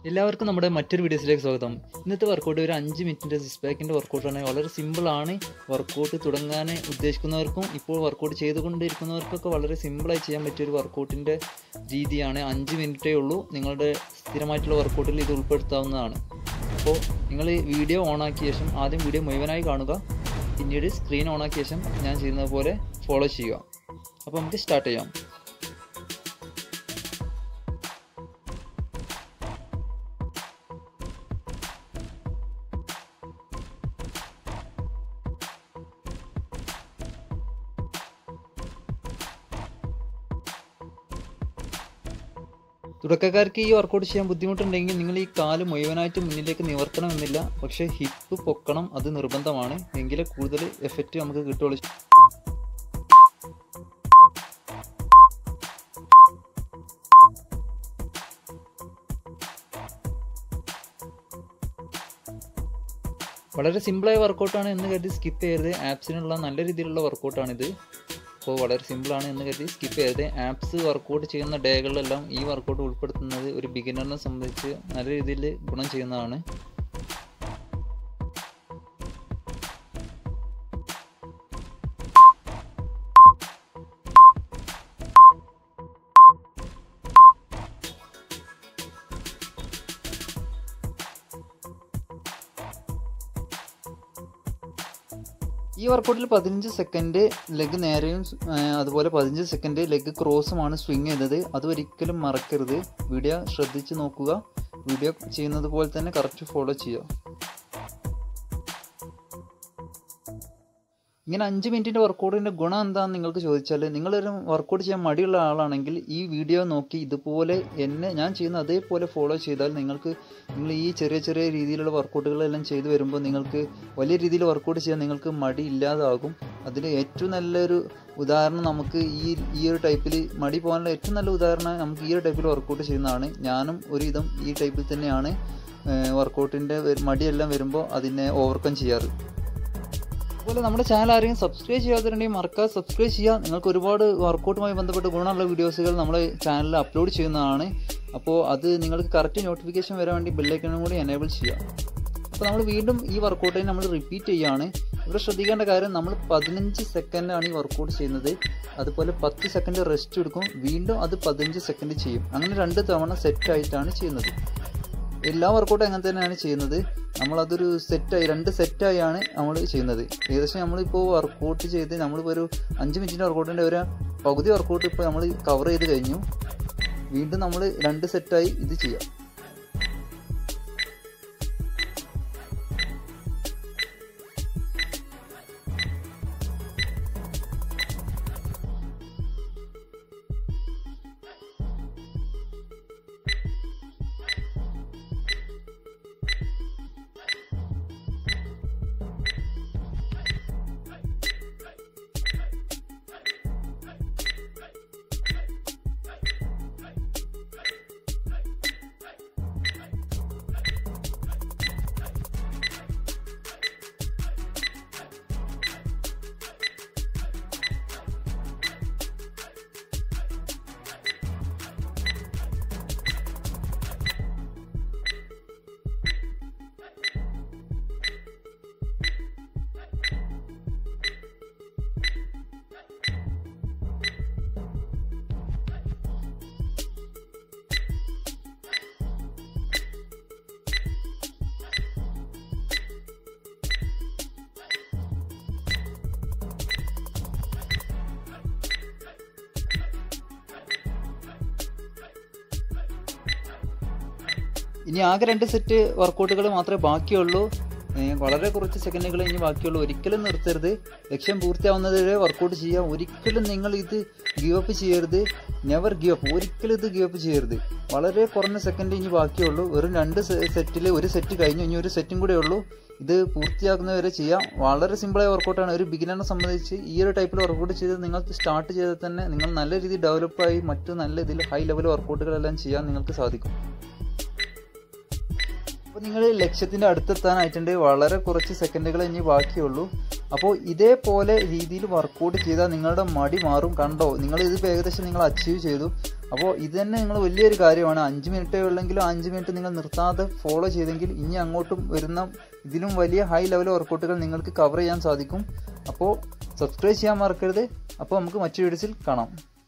എല്ലാവർക്കും നമ്മുടെ മറ്റൊരു വീഡിയോസിലേക്ക് സ്വാഗതം ഇന്നത്തെ വർക്കൗട്ട് ഒരു അഞ്ച് മിനിറ്റിൻ്റെ സിക്സ് പാക്കിൻ്റെ വർക്കൗട്ടാണ് വളരെ സിമ്പിളാണ് വർക്കൗട്ട് തുടങ്ങാൻ ഉദ്ദേശിക്കുന്നവർക്കും ഇപ്പോൾ വർക്കൗട്ട് ചെയ്തുകൊണ്ടിരിക്കുന്നവർക്കൊക്കെ വളരെ സിമ്പിളായി ചെയ്യാൻ പറ്റിയ ഒരു വർക്കൗട്ടിൻ്റെ രീതിയാണ് അഞ്ച് മിനിറ്റേ ഉള്ളൂ നിങ്ങളുടെ സ്ഥിരമായിട്ടുള്ള വർക്കൗട്ടിൽ ഇത് ഉൾപ്പെടുത്താവുന്നതാണ് അപ്പോൾ നിങ്ങൾ വീഡിയോ ഓണാക്കിയ ശേഷം ആദ്യം വീഡിയോ മുഴുവനായി കാണുക പിന്നീട് സ്ക്രീൻ ഓണാക്കിയ ശേഷം ഞാൻ ചെയ്യുന്നത് പോലെ ഫോളോ ചെയ്യുക അപ്പോൾ നമുക്ക് സ്റ്റാർട്ട് ചെയ്യാം തുടക്കക്കാർക്ക് ഈ വർക്കൗട്ട് ചെയ്യാൻ ബുദ്ധിമുട്ടുണ്ടെങ്കിൽ നിങ്ങൾ ഈ കാല് മുഴുവനായിട്ട് മുന്നിലേക്ക് നിവർത്തണമെന്നില്ല പക്ഷേ ഹിപ്പ് പൊക്കണം അത് നിർബന്ധമാണ് എങ്കിലേ കൂടുതൽ എഫക്റ്റ് നമുക്ക് കിട്ടുള്ളൂ വളരെ സിമ്പിളായ വർക്കൗട്ടാണ് എന്ന് കരുതി സ്കിപ്പ് ചെയ്യരുത് ആപ്സിനുള്ള നല്ല രീതിയിലുള്ള വർക്കൗട്ടാണിത് അപ്പോൾ വളരെ സിമ്പിളാണ് എന്ന് കരുതി സ്കിപ്പ് ചെയ്യരുത് ആപ്സ് വർക്കൗട്ട് ചെയ്യുന്ന ഡേകളിലെല്ലാം ഈ വർക്കൗട്ട് ഉൾപ്പെടുത്തുന്നത് ഒരു ബിഗിനറിനെ സംബന്ധിച്ച് നല്ല രീതിയിൽ ഗുണം ചെയ്യുന്നതാണ് ഈ വർക്കൗട്ടിൽ പതിനഞ്ച് സെക്കൻഡ് ലെഗ് നേരെയും അതുപോലെ പതിനഞ്ച് സെക്കൻഡ് ലെഗ് ക്രോസുമാണ് സ്വിങ് ചെയ്തത് അത് ഒരിക്കലും മറക്കരുത് വീഡിയോ ശ്രദ്ധിച്ച് നോക്കുക വീഡിയോ ചെയ്യുന്നത് പോലെ തന്നെ കറക്റ്റ് ഫോളോ ചെയ്യുക ഇങ്ങനെ അഞ്ച് മിനിറ്റിൻ്റെ വർക്കൗട്ടിൻ്റെ ഗുണം എന്താണെന്ന് നിങ്ങൾക്ക് ചോദിച്ചാൽ നിങ്ങളൊരു വർക്കൗട്ട് ചെയ്യാൻ മടിയുള്ള ആളാണെങ്കിൽ ഈ വീഡിയോ നോക്കി ഇതുപോലെ എന്നെ ഞാൻ ചെയ്യുന്ന അതേപോലെ ഫോളോ ചെയ്താൽ നിങ്ങൾക്ക് നിങ്ങൾ ഈ ചെറിയ ചെറിയ രീതിയിലുള്ള വർക്കൗട്ടുകളെല്ലാം ചെയ്തു വരുമ്പോൾ നിങ്ങൾക്ക് വലിയ രീതിയിൽ വർക്കൗട്ട് ചെയ്യാൻ നിങ്ങൾക്ക് മടി ഇല്ലാതാകും അതിൽ ഏറ്റവും നല്ലൊരു ഉദാഹരണം നമുക്ക് ഈ ഈ ഒരു ടൈപ്പിൽ മടി പോകാനുള്ള ഏറ്റവും നല്ല ഉദാഹരണം നമുക്ക് ഈ ഒരു ടൈപ്പിൽ വർക്കൗട്ട് ചെയ്യുന്നതാണ് ഞാനും ഒരു ഇതും ഈ ടൈപ്പിൽ തന്നെയാണ് വർക്കൗട്ടിൻ്റെ മടിയെല്ലാം വരുമ്പോൾ അതിനെ ഓവർകം ചെയ്യാറ് അതുപോലെ നമ്മുടെ ചാനൽ ആരെങ്കിലും സബ്സ്ക്രൈബ് ചെയ്യാത്തവരുണ്ടെങ്കിൽ മറക്കാതെ സബ്സ്ക്രൈബ് ചെയ്യുക നിങ്ങൾക്ക് ഒരുപാട് വർക്കൗട്ടുമായി ബന്ധപ്പെട്ട് ഗുണമുള്ള വീഡിയോസുകൾ നമ്മൾ ചാനലിൽ അപ്ലോഡ് ചെയ്യുന്നതാണ് അപ്പോൾ അത് നിങ്ങൾക്ക് കറക്റ്റ് നോട്ടിഫിക്കേഷൻ വരാൻ വേണ്ടി ബെല്ലൈക്കണും കൂടി എനേബിൾ ചെയ്യുക അപ്പോൾ നമ്മൾ വീണ്ടും ഈ വർക്കൗട്ടിനെ നമ്മൾ റിപ്പീറ്റ് ചെയ്യുകയാണ് ഇവിടെ ശ്രദ്ധിക്കേണ്ട കാര്യം നമ്മൾ പതിനഞ്ച് സെക്കൻഡാണ് ഈ വർക്കൗട്ട് ചെയ്യുന്നത് അതുപോലെ പത്ത് സെക്കൻഡ് റെസ്റ്റ് എടുക്കും വീണ്ടും അത് പതിനഞ്ച് സെക്കൻഡ് ചെയ്യും അങ്ങനെ രണ്ട് തവണ സെറ്റായിട്ടാണ് ചെയ്യുന്നത് എല്ലാ വർക്കൗട്ടും അങ്ങനെ തന്നെയാണ് ചെയ്യുന്നത് നമ്മളതൊരു സെറ്റായി രണ്ട് സെറ്റായാണ് നമ്മൾ ചെയ്യുന്നത് ഏകദേശം നമ്മളിപ്പോൾ വർക്കൗട്ട് ചെയ്ത് നമ്മളിപ്പോൾ ഒരു അഞ്ച് മിനിറ്റിൻ്റെ വർക്കൗട്ടിൻ്റെ ഒരു പകുതി വർക്കൗട്ട് ഇപ്പോൾ നമ്മൾ കവർ ചെയ്ത് കഴിഞ്ഞു വീണ്ടും നമ്മൾ രണ്ട് സെറ്റായി ഇത് ചെയ്യാം ഇനി ആകെ രണ്ട് സെറ്റ് വർക്കൗട്ടുകൾ മാത്രമേ ബാക്കിയുള്ളൂ വളരെ കുറച്ച് സെക്കൻഡുകൾ ഇനി ബാക്കിയുള്ളൂ ഒരിക്കലും നിർത്തരുത് ലക്ഷ്യം പൂർത്തിയാവുന്നത് വരെ വർക്കൗട്ട് ചെയ്യുക ഒരിക്കലും നിങ്ങൾ ഇത് ഗിവ് അപ്പ് ചെയ്യരുത് നെവർ ഗിവ് അപ്പ് ഒരിക്കലും ഇത് ഗിവ് അപ്പ് ചെയ്യരുത് വളരെ കുറഞ്ഞ സെക്കൻഡ് ഇനി ബാക്കിയുള്ളൂ വെറും രണ്ട് സെറ്റിൽ ഒരു സെറ്റ് കഴിഞ്ഞു ഇനി ഒരു സെറ്റും കൂടെ ഉള്ളൂ ഇത് പൂർത്തിയാക്കുന്നവരെ ചെയ്യാം വളരെ സിമ്പിളായ വർക്കൗട്ടാണ് ഒരു ബിഗിനറിനെ സംബന്ധിച്ച് ഈ ഒരു ടൈപ്പിൽ വർക്കൗട്ട് ചെയ്ത് നിങ്ങൾ സ്റ്റാർട്ട് ചെയ്താൽ തന്നെ നിങ്ങൾ നല്ല രീതിയിൽ ഡെവലപ്പായി മറ്റു നല്ല ഇതിൽ ഹൈ ലെവൽ വർക്കൗട്ടുകളെല്ലാം ചെയ്യാൻ നിങ്ങൾക്ക് സാധിക്കും അപ്പോൾ നിങ്ങൾ ലക്ഷ്യത്തിൻ്റെ അടുത്തെത്താനായിട്ടുണ്ട് വളരെ കുറച്ച് സെക്കൻഡുകൾ ഇനി ബാക്കിയുള്ളൂ അപ്പോൾ ഇതേപോലെ രീതിയിൽ വർക്കൗട്ട് ചെയ്താൽ നിങ്ങളുടെ മടി മാറും കണ്ടോ നിങ്ങൾ ഇത് ഏകദേശം നിങ്ങൾ അച്ചീവ് ചെയ്തു അപ്പോൾ ഇത് തന്നെ നിങ്ങൾ വലിയൊരു കാര്യമാണ് അഞ്ച് മിനിറ്റേ ഉള്ളെങ്കിലും അഞ്ച് മിനിറ്റ് നിങ്ങൾ നിർത്താതെ ഫോളോ ചെയ്തെങ്കിൽ ഇനി അങ്ങോട്ടും വരുന്ന ഇതിലും വലിയ ഹൈ ലെവൽ വർക്കൗട്ടുകൾ നിങ്ങൾക്ക് കവർ ചെയ്യാൻ സാധിക്കും അപ്പോൾ സബ്സ്ക്രൈബ് ചെയ്യാൻ മറക്കരുത് അപ്പോൾ നമുക്ക് മറ്റു വീഡിയോസിൽ കാണാം